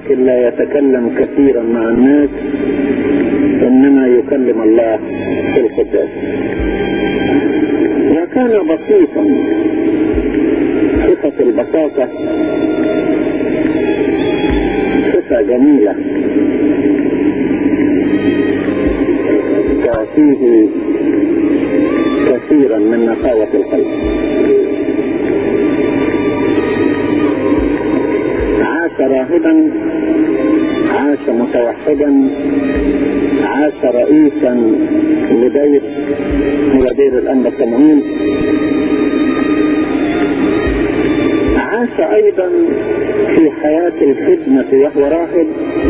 ولكن لا يتكلم كثيرا مع الناس إنما يكلم الله في القداس وكان بسيطا صفة البساطة صفة جميلة تعطيه كثيرا من نقاوة القلب عاش راهبا عاش متوحدا عاش رئيسا لدير هو دير الأنبا التموين عاش أيضا في حياة الخدمة وهو راهب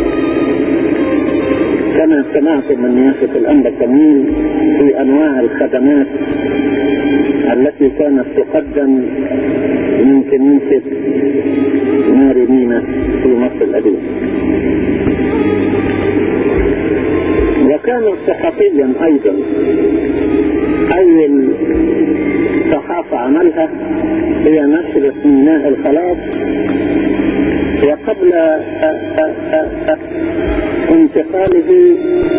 كما سمعت من نيافة الأنبا التموين في أنواع الخدمات التي كانت تقدم من كنيسة ماري مينا في مصر القديمة وكان صحفيا ايضا اول صحافة عملها هي نشر ميناء الخلاص وقبل انتقاله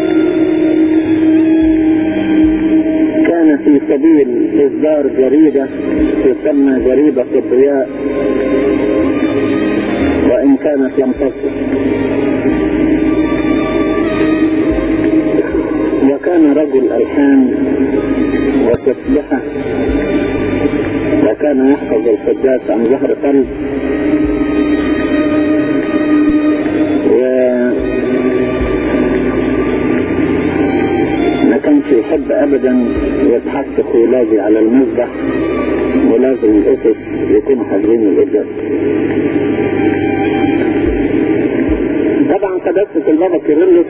كان في سبيل اصدار جريدة تسمى جريدة الضياء وان كانت لم تصل وكان رجل الحان وتسبحه وكان يحفظ القداس عن ظهر قلب و ما كانش يحب ابدا يتحط خولادي على المذبح ولازم الاسس يكونوا حاضرين القداس طبعا قداسة البابا كيرلس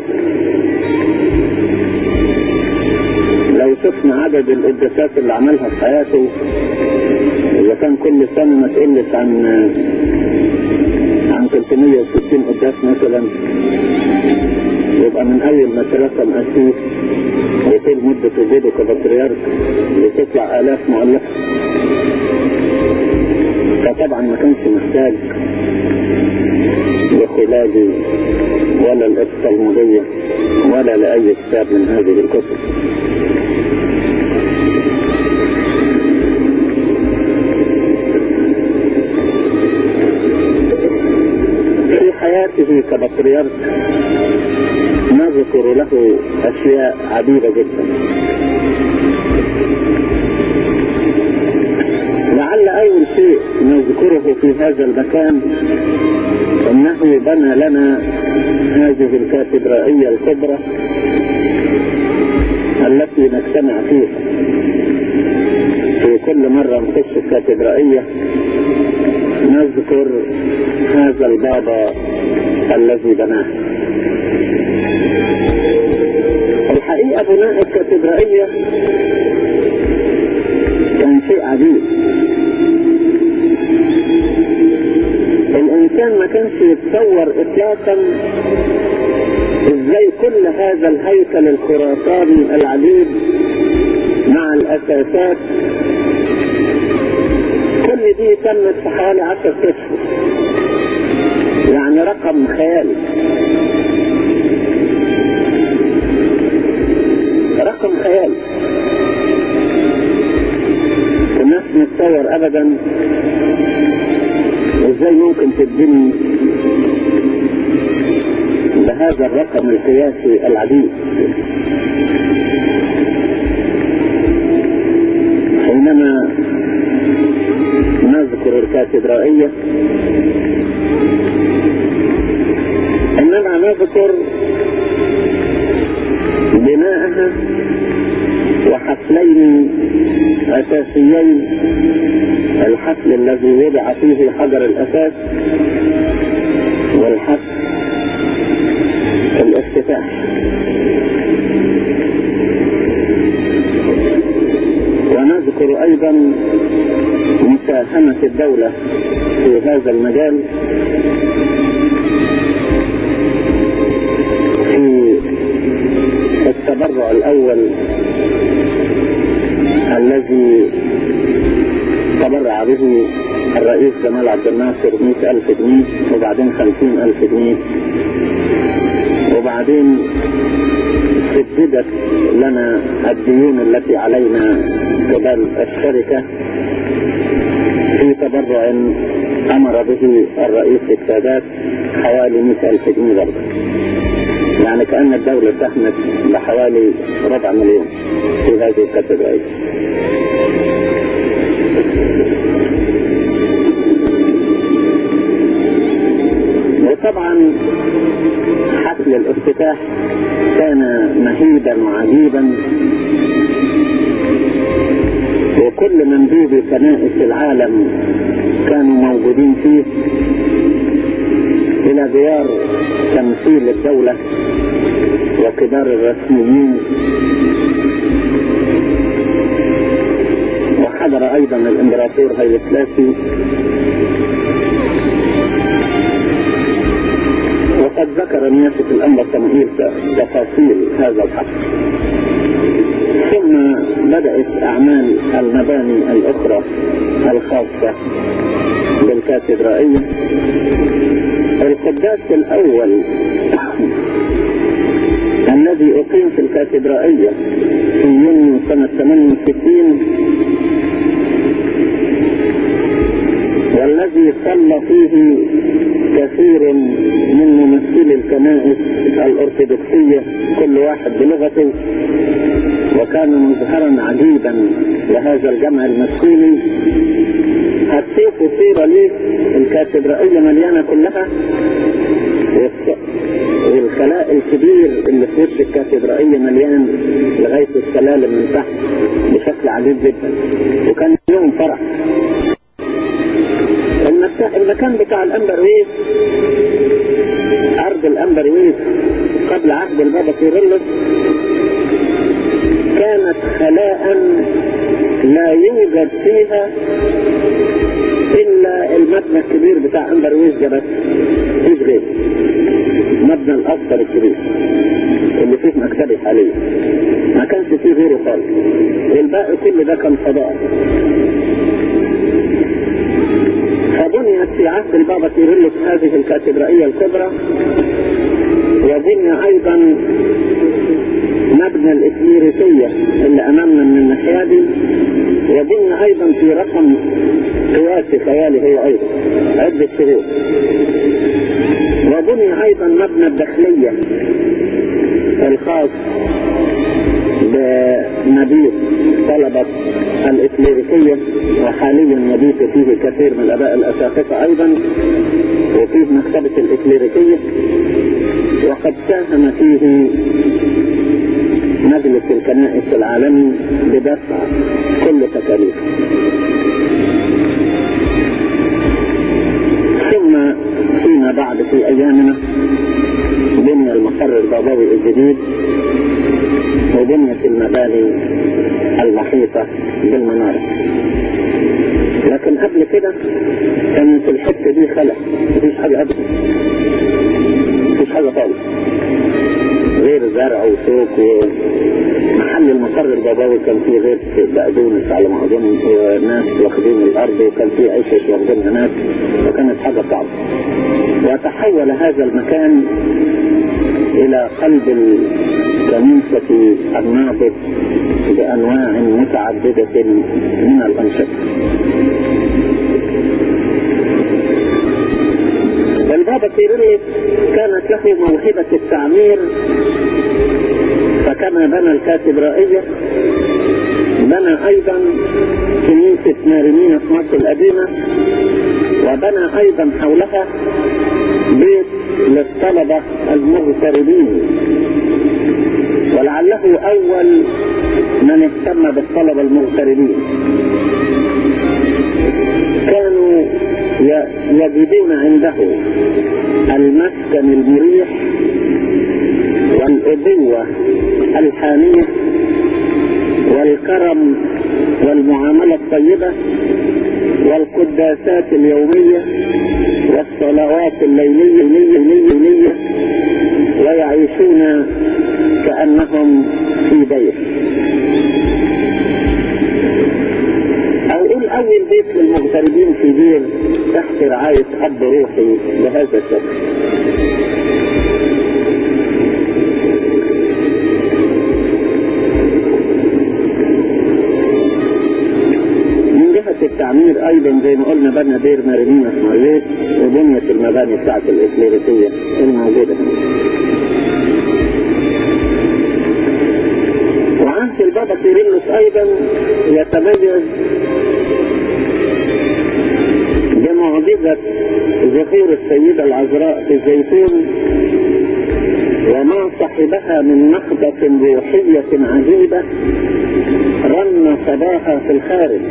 لو شفنا عدد القداسات اللي عملها في حياته اذا كان كل سنة ما تقلش عن عن 360 قداس مثلا يبقى من اول ما ترسم اسيس وطول مدة وجوده كبطريرك بتطلع الاف مؤلفة فطبعا ما كانش محتاج لخلاجي ولا الإبطالمودية ولا لأي كتاب من هذه الكتب في حياته كبطريرك نذكر له أشياء عديدة جدا لعل أول شيء نذكره في هذا المكان انه بنى لنا هذه الكاتدرائية الكبرى التي نجتمع فيها في كل مرة نخش الكاتدرائية نذكر هذا البابا الذي بناه الحقيقة بناء الكاتدرائية كان شيء عجيب الانسان ما كانش يتصور اطلاقا ازاي كل هذا الهيكل الخراساني العجيب مع الاساسات كل دي تمت في حوالي عشر اشهر يعني رقم خيالي رقم خيالي الناس نتصور ابدا ازاي ممكن تبني بهذا الرقم القياسي العديد حينما نذكر الكاتدرائية انما نذكر بناءها وحفلين اساسيين الحفل الذي وضع فيه حجر الأساس والحفل الافتتاح ونذكر أيضا مساهمة الدولة في هذا المجال في التبرع الأول الذي تبرع به الرئيس جمال عبد الناصر 100000 جنيه وبعدين 50000 جنيه وبعدين سددت لنا الديون التي علينا قبل الشركة في تبرع أمر به الرئيس السادات حوالي 100000 جنيه برضه يعني كأن الدولة ساهمت بحوالي ربع مليون في هذه الكاتدرائية وطبعا حفل الافتتاح كان مهيبا وعجيبا وكل مندوبي كنائس العالم كانوا موجودين فيه الى ديار تمثيل الدولة وكبار الرسميين وحضر ايضا الامبراطور هيلي سلاسي وقد ذكر نيافة الأنبا صموئيل تفاصيل هذا الحفل ثم بدأت أعمال المباني الأخرى الخاصة بالكاتدرائية القداس الأول الذي أقيم في الكاتدرائية في يونيو سنة 68 والذي صلى فيه كثير من ممثلي الكنائس الأرثوذكسية كل واحد بلغته وكان مظهرا عجيبا لهذا الجمع المسكوني هتشوفوا صورة ليه الكاتدرائية مليانة كلها والخلاء الكبير اللي في وش الكاتدرائية مليان لغاية السلالم من تحت بشكل عجيب جدا وكان يوم فرح المكان بتاع الأمبرويس أرض الأمبرويس قبل عهد البابا كيرلس كانت خلاء لا يوجد فيها إلا المبنى الكبير بتاع أمبرويس ده بس مفيش غيره المبنى الأكبر الكبير اللي فيه مكتبي حاليا ما كانش فيه غيره خالص والباقي كل ده كان فضاء فبنيت في عهد البابا كيرلس هذه الكاتدرائية الكبرى وبني أيضا مبنى الإكليريكية اللي أمامنا من الناحية دي وبني أيضا في رقم قياسي خيالي هو أيضا عدة شهور وبني أيضا مبنى الداخلية الخاص بمبيت طلبة الإكليريكية وحاليا يبيت فيه كثير من الآباء الأساقفة أيضا وفيه مكتبة الإكليريكية وقد ساهم فيه مجلس الكنائس العالمي بدفع كل تكاليفه ثم فيما بعد في أيامنا بني المقر البابوي الجديد وبنيت المباني المحيطة بالمنارة لكن قبل كده كانت الحتة دي خلع مفيش حاجة أبدا مفيش حاجة خالص غير زرع وسوق ومحل المقر البابوي كان فيه غير بقدونس على ما اظن وناس واخدين الارض وكان فيه عيشة واخدينها ناس وكانت حاجة صعبة وتحول هذا المكان الى قلب الكنيسة النابض بانواع متعددة من الانشطة والبابا كيرلس كانت له موهبة التعمير فكما بنى الكاتدرائية بنى أيضا كنيسة نارينينا في مصر القديمة وبنى أيضا حولها بيت للطلبة المغتربين ولعله أول من اهتم بالطلبة المغتربين كانوا يجدون عنده المسكن المريح والأبوة الحانية والكرم والمعاملة الطيبة والقداسات اليومية والصلوات الليلية الليلية الليلية ويعيشون كأنهم في بيت أو قول أول بيت للمغتربين في دير تحت رعاية أب روحي بهذا الشكل من جهة التعمير أيضا زي ما قلنا بنى دير مريمينا في مريت وبنيت المباني بتاعت الإكليريكية الموجودة هنا وعهد البابا كيرلس أيضا يتميز بمعجزة ظهور السيدة العذراء في الزيتون وما صحبها من نهضة روحية عجيبة رن صداها في الخارج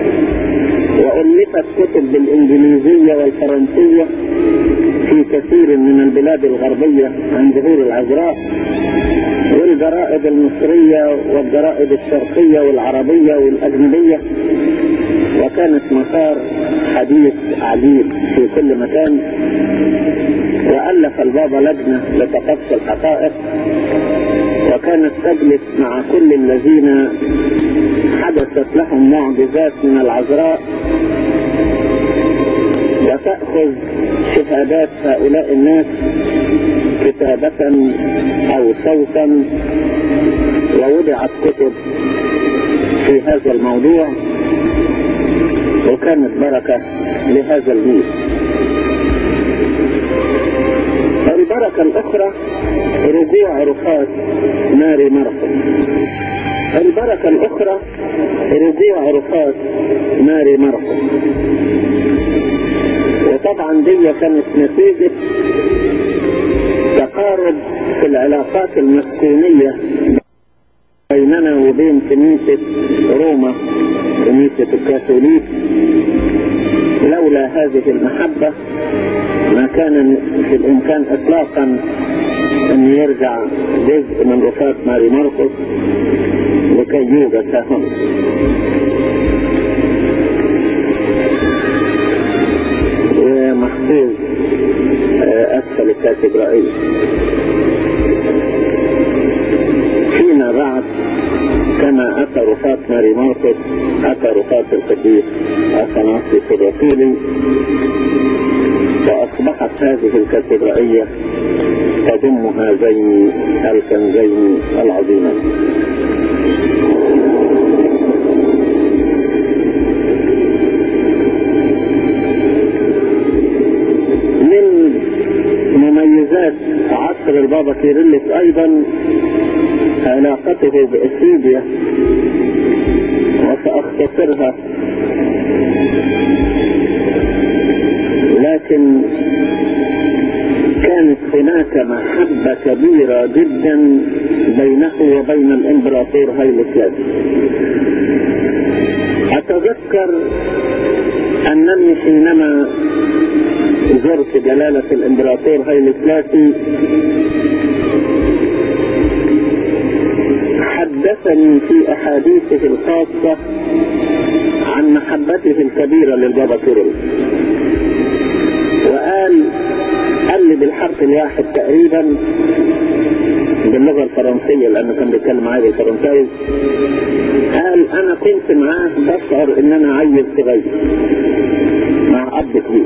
وألفت كتب بالإنجليزية والفرنسية في كثير من البلاد الغربية عن ظهور العذراء والجرائد المصرية والجرائد الشرقية والعربية والأجنبية وكانت مسار حديث عجيب في كل مكان وألف البابا لجنة لتقصي الحقائق وكانت تجلس مع كل الذين حدثت لهم معجزات من العذراء وتأخذ شهادات هؤلاء الناس كتابة أو صوتا ووضعت كتب في هذا الموضوع وكانت بركة لهذا الجيل البركة الأخرى رجوع رفات ماري مرقم البركة الأخرى رجوع رفات ماري مرقم وطبعا دي كانت نتيجة تقارب في العلاقات المسكونية بيننا وبين كنيسة روما كنيسة الكاثوليك لولا هذه المحبة ما كان في الإمكان إطلاقا أن يرجع جزء من وفاة ماري مرقس لكي يوجد هنا ومحفوظ أسفل الكاتدرائية فيما بعد كما أتى رفاة ماري مرقس أتى رفاة القديس أثناسيوس الرسولي وأصبحت هذه الكاتدرائية تضم هذين الكنزين العظيمين من مميزات عصر البابا كيرلس أيضا علاقته بإثيوبيا وسأختصرها لكن كانت هناك محبة كبيرة جدا بينه وبين الامبراطور هايلي سلاسي اتذكر انني حينما زرت جلالة الامبراطور هايلي سلاسي حدثني في احاديثه الخاصة عن محبته الكبيرة للبابا كيرلس وقال قال لي بالحرف الواحد تقريبا باللغة الفرنسية لأنه كان بيتكلم معايا بالفرنساوي قال أنا كنت معاه بشعر إن أنا عيل صغير مع أب كبير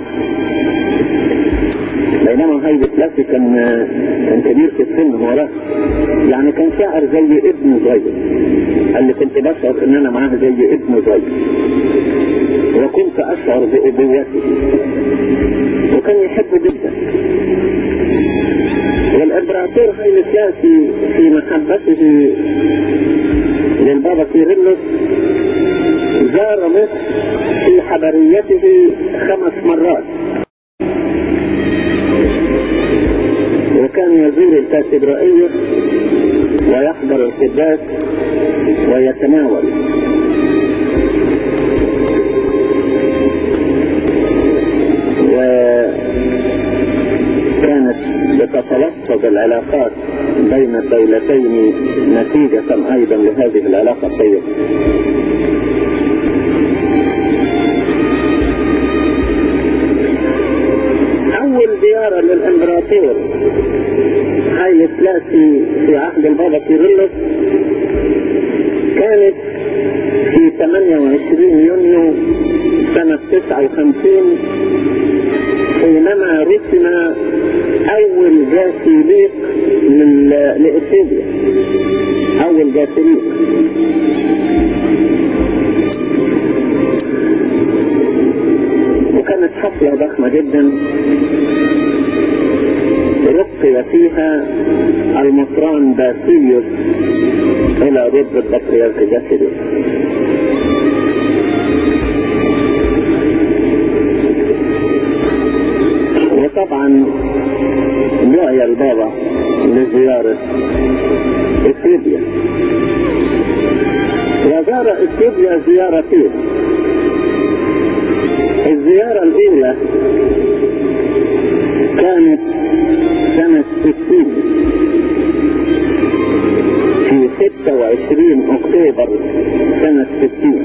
بينما هاي بتلاتي كان كان كبير في السن وراه يعني كان شاعر زي ابن صغير قال لي كنت بشعر إن أنا معاه زي ابن صغير وكنت أشعر بأبوته وكان يحبه جدا والإمبراطور هايلي سلاسي في محبته للبابا كيرلس زار مصر في حضريته خمس مرات وكان يزور الكاتدرائية ويحضر القداس ويتناول وكانت بتتلفظ العلاقات بين الدولتين نتيجة أيضا لهذه العلاقة الطيبة أول زيارة للإمبراطور هاي سلاسي في عهد البابا كيرلس كانت في 28 يونيو سنة 59 حينما رسم أول جاسيليق لإثيوبيا أول جاسيليق وكانت حفلة ضخمة جدا رقي فيها المطران باسيليوس إلى ضد البطريرك جاسيليوس وطبعا دعي البابا لزيارة اثيوبيا وزار اثيوبيا زيارتين الزيارة الأولى كانت سنة 60 في 26 أكتوبر سنة 60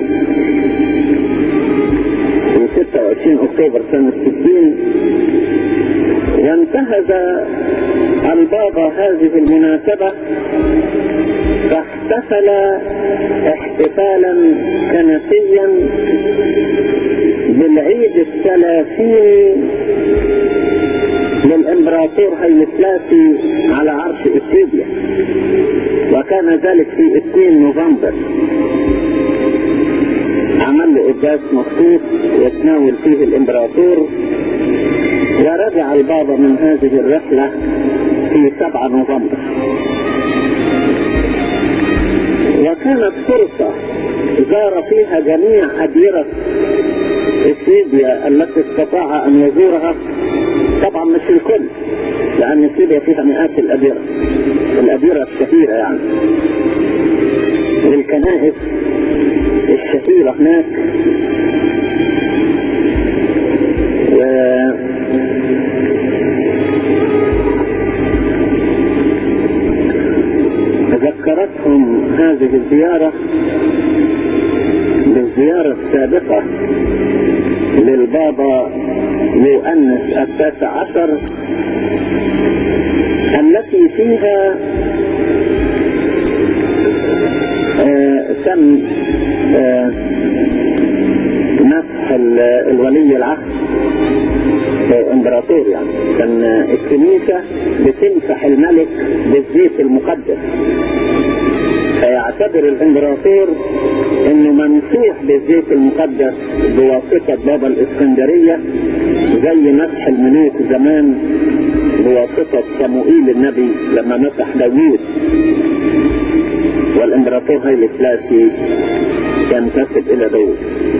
في 26 أكتوبر سنة 60 وانتهز البابا هذه المناسبة فاحتفل احتفالا كنسيا بالعيد الثلاثين للامبراطور هيلسلاسي على عرش اثيوبيا وكان ذلك في 2 نوفمبر عمل له قداس مخصوص يتناول فيه الامبراطور ورجع البابا من هذه الرحلة في 7 نوفمبر وكانت فرصة زار فيها جميع أديرة اثيوبيا التي استطاع ان يزورها طبعا مش الكل لان اثيوبيا فيها مئات الاديرة الاديرة الشهيرة يعني والكنائس الشهيرة هناك و ذكرتهم هذه الزيارة بالزيارة السابقة للبابا يؤنس التاسع عشر التي فيها آه تم آه مسح الولي العهد امبراطور يعني كان الكنيسة بتمسح الملك بالزيت المقدس فيعتبر الامبراطور انه ممسوح بالزيت المقدس بواسطة بابا الاسكندرية زي مسح الملوك زمان بواسطة صموئيل النبي لما مسح داوود والامبراطور هايلي سلاسي ينتسب الى داوود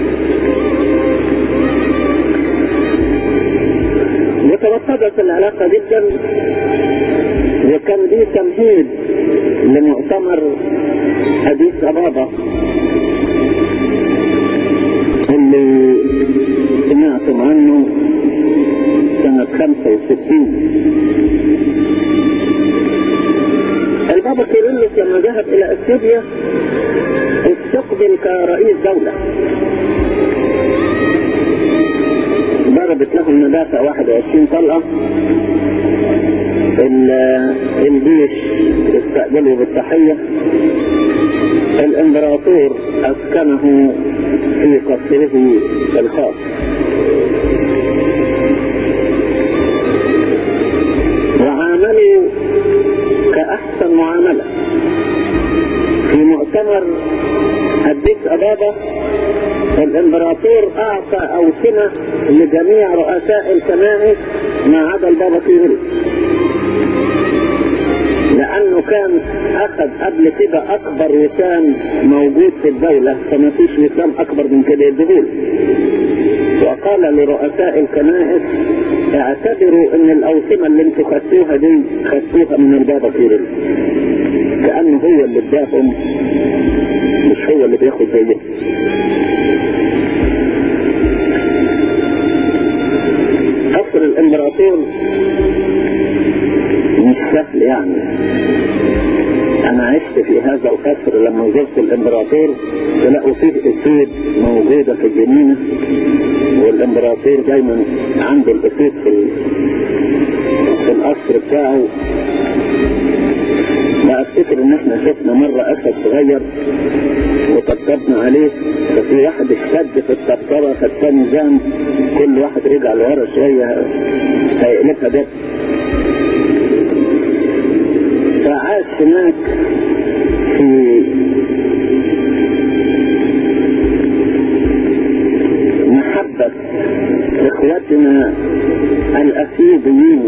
وتوطدت العلاقة جدا وكان دي تمهيد لمؤتمر حديث أبابا اللي سمعتم عنه سنة 65 البابا كيرلس لما ذهب إلى أثيوبيا استقبل كرئيس دولة ضربت له المدافع 21 طلقة الجيش استقبله بالتحية الامبراطور اسكنه في قصره الخاص وعاملوا كأحسن معاملة في مؤتمر أديس أبابا الامبراطور اعطى اوسمة لجميع رؤساء الكنائس ما عدا البابا كيرلس لانه كان اخذ قبل كده اكبر وسام موجود في الدولة فما فيش وسام اكبر من كده يدهول وقال لرؤساء الكنائس اعتبروا ان الاوسمة اللي انتوا خدتوها دي خدتوها من البابا كيرلس كأنه هو اللي اداهم مش هو اللي بياخد زيهم قصر الامبراطور مش سهل يعني انا عشت في هذا القصر لما زرت الامبراطور تلاقوا فيه اسود موجودة في الجنينة والامبراطور دايما عنده الاسود في, في القصر بتاعه لا افتكر ان احنا شفنا مرة اسد صغير وقد نصبنا عليه ففي واحد اشتد في الطبطبة فالتاني زام كل واحد رجع لورا شوية هيقلبها ده فعاش هناك في محبة اخوتنا الاسيديين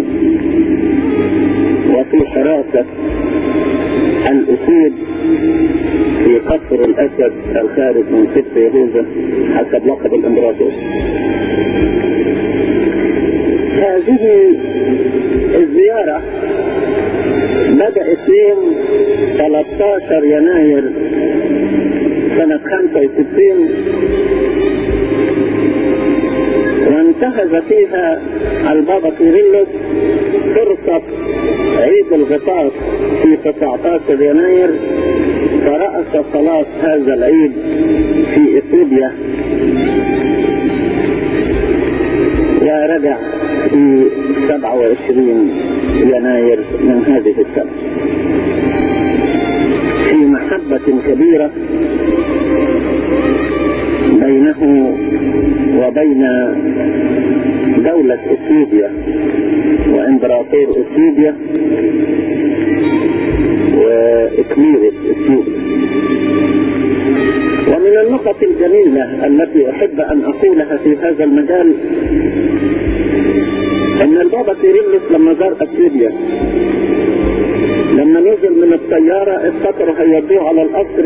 وفي حراسة الاسود في قصر الاسد الخارج من سبط يهوذا حسب لقب الامبراطور هذه الزيارة بدأت يوم 13 يناير سنة 65 وانتهز فيها البابا كيرلس فرصة عيد الغطاس في 19 يناير فرأس صلاة هذا العيد في اثيوبيا ورجع في 27 يناير من هذه السنة في محبة كبيرة بينه وبين دولة اثيوبيا وامبراطور اثيوبيا واكليرة اثيوبيا ومن النقط الجميلة التي احب ان اقولها في هذا المجال ان البابا كيرلس لما زار اثيوبيا لما نزل من الطيارة افتكروا هيودوه على القصر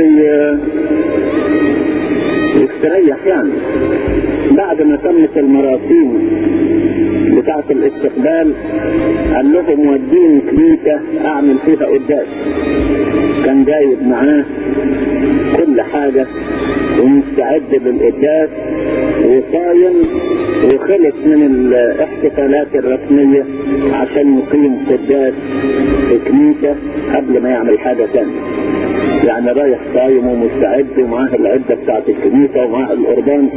يستريح يعني بعد ما تمت المراسيم بتاعة الاستقبال قال لهم وديني كنيسة اعمل فيها قداس كان جايب معاه كل حاجة ومستعد للقداس وصايم وخلص من الاحتفالات الرسمية عشان يقيم قداس في كنيسة قبل ما يعمل حاجة تانية يعني رايح صايم ومستعد ومعاه العدة بتاعت الكنيسة ومعاه القربان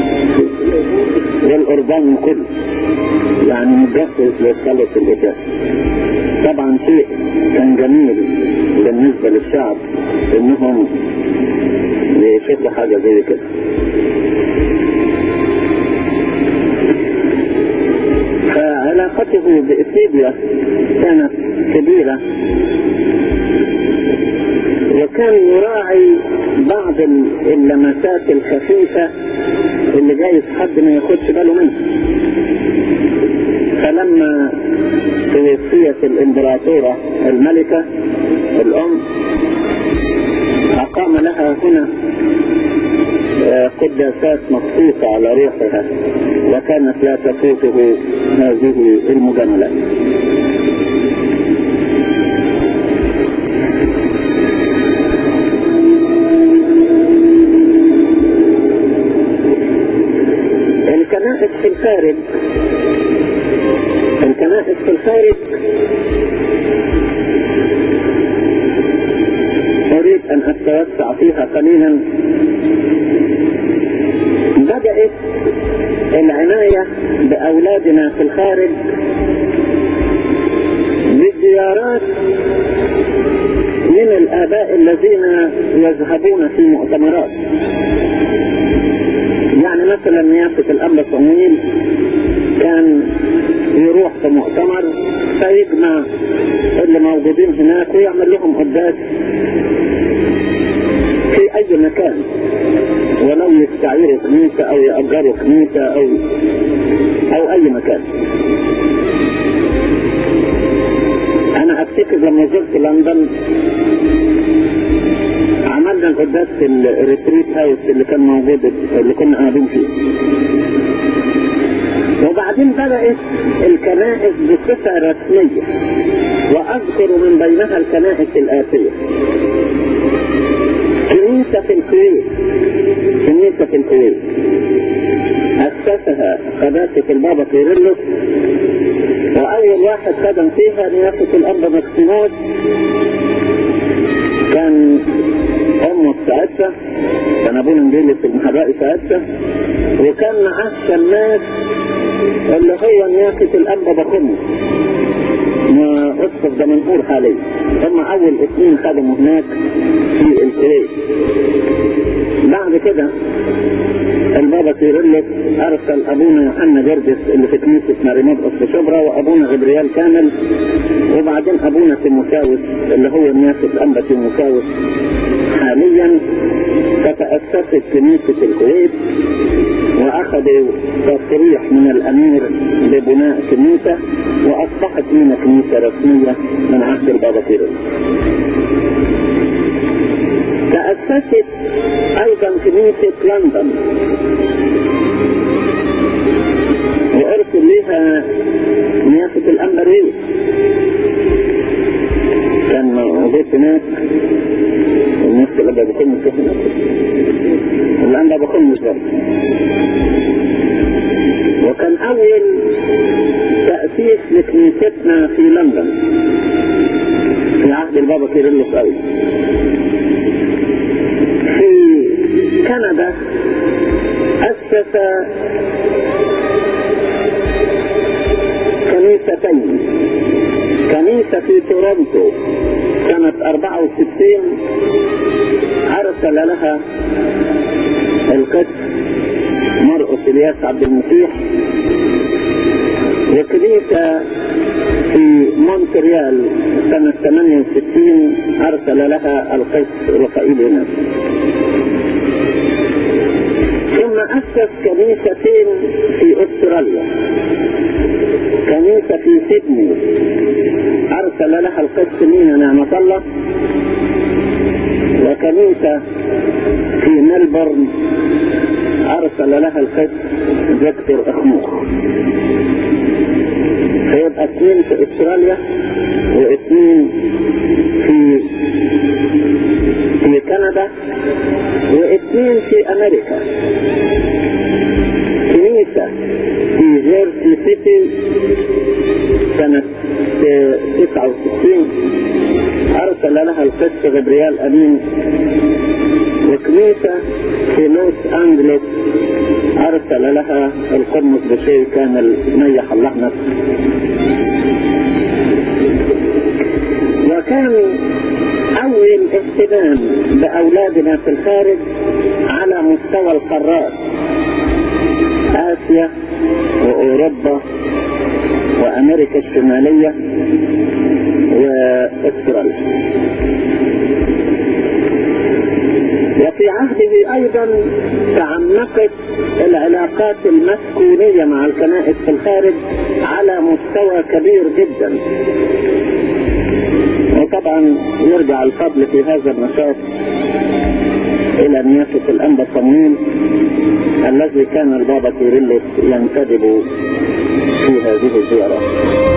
والقربان كله يعني متجهز لصلاة القداس طبعا شيء كان جميل بالنسبة للشعب انهم يشوفوا حاجة زي كده فعلاقته بإثيوبيا كانت كبيرة وكان يراعي بعض اللمسات الخفيفة اللي جايز حد ما ياخدش باله منها فلما توفيت الامبراطورة الملكة الام اقام لها هنا قداسات مخصوصة على روحها وكانت لا تفوته هذه المجاملات الكنائس في الخارج الكنائس في الخارج أريد أن أتوسع فيها قليلا بدأت العناية بأولادنا في الخارج بزيارات من الآباء الذين يذهبون في مؤتمرات يعني مثلا نيافة الأنبا صمويل كان يروح في مؤتمر فيجمع اللي موجودين هناك ويعمل لهم قداس في أي مكان ولو يستعيروا كنيسة أو يأجروا كنيسة أو أو أي مكان أنا أفتكر لما زرت لندن عملنا القداس في الريتريت هاوس اللي كان موجود اللي كنا قاعدين فيه وبعدين بدأت الكنائس بصفة رسمية وأذكر من بينها الكنائس الآتية كنيسة في الكويت كنيسة في الكويت أسسها قداسة البابا كيرلس وأول واحد خدم فيها نيافة الأنبا مكسيموس كان أمه ساعتها كان أبونا انجيلي في المحرقي ساعتها وكان معاه شماس اللي هو نيافة الأنبا بخمس وأسقف دمنهور حاليا هم أول اثنين خدموا هناك في الكويت بعد كده البابا كيرلس ارسل ابونا يوحنا جرجس اللي في كنيسه ماريموت في شبرا وابونا غبريال كامل وبعدين ابونا تيموساوس اللي هو نيافه انبا تيموساوس حاليا فتاسست كنيسه الكويت واخذوا تصريح من الامير ببناء كنيسه واصبحت لنا كنيسه رسميه من عهد البابا كيرلس تأسست أيضا كنيسة لندن وأرسل لها نيافة الأمبرية كان موجود هناك الناس اللي بكون هناك الآن بكون بالضبط وكان أول تأسيس لكنيستنا في لندن في عهد البابا كيرلس أيضا في كندا أسس كنيستين كنيسة في تورونتو سنة 64 أرسل لها القس مرقس الياس عبد المسيح وكنيسة في مونتريال سنة 68 أرسل لها القس رفائيل يونس ثم أسس كنيستين في أستراليا كنيسة في سيدني أرسل لها القس مينا نعمة الله وكنيسة في ملبورن أرسل لها القس فيكتور أخموخ فيبقى اثنين في استراليا واثنين في في كندا واثنين في امريكا كنيسة في جيرسي سيتي سنة 69 أرسل لها القس غبريال أمين وكنيسة في لوس أنجلوس أرسل لها القمص بشيء كامل نيح الله نفسه وكان أول اهتمام بأولادنا في الخارج على مستوى القارات آسيا وأوروبا وأمريكا الشمالية وأستراليا وفي عهده أيضا تعمقت العلاقات المسكونية مع الكنائس في الخارج على مستوى كبير جدا وطبعا يرجع الفضل في هذا النشاط إلى نيافة الأنبا صمويل الذي كان البابا كيرلس ينتدب في هذه الزيارات